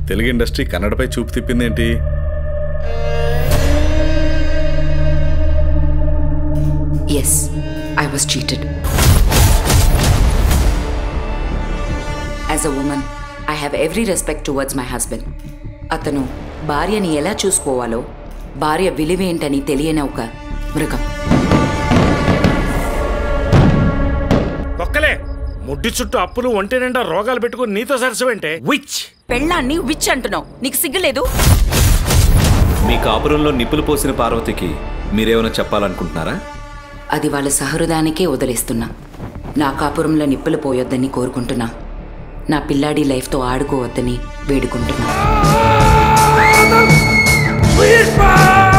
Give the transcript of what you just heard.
Telugu industry కన్నడపై చూపు తిప్పిందేంటి yes I was cheated as a woman I have every respect towards my husband అతను భార్యని ఎలా చూసుకోవాలో భార్య విలువేంటని తెలియని ఒక మృగం ఒక్కలే ముడ్డి చుట్టూ అప్పులు ఒంటి నిండా రోగాలు పెట్టుకుని నీతో సరసమేంటే విచ్ పెళ్ళాన్ని విచ్ అంటున్నావు నీకు సిగ్గులేదు మీ కాపురంలో నిప్పులు పోసిన పార్వతికి మీరేమైనా చెప్పాలనుకుంటున్నారా అది వాళ్ళ సహృదానికే వదిలేస్తున్నా నా కాపురంలో నిప్పులు పోయొద్దని కోరుకుంటున్నా నా పిల్లాడి లైఫ్తో ఆడుకోవద్దని వేడుకుంటున్నా పుష్ప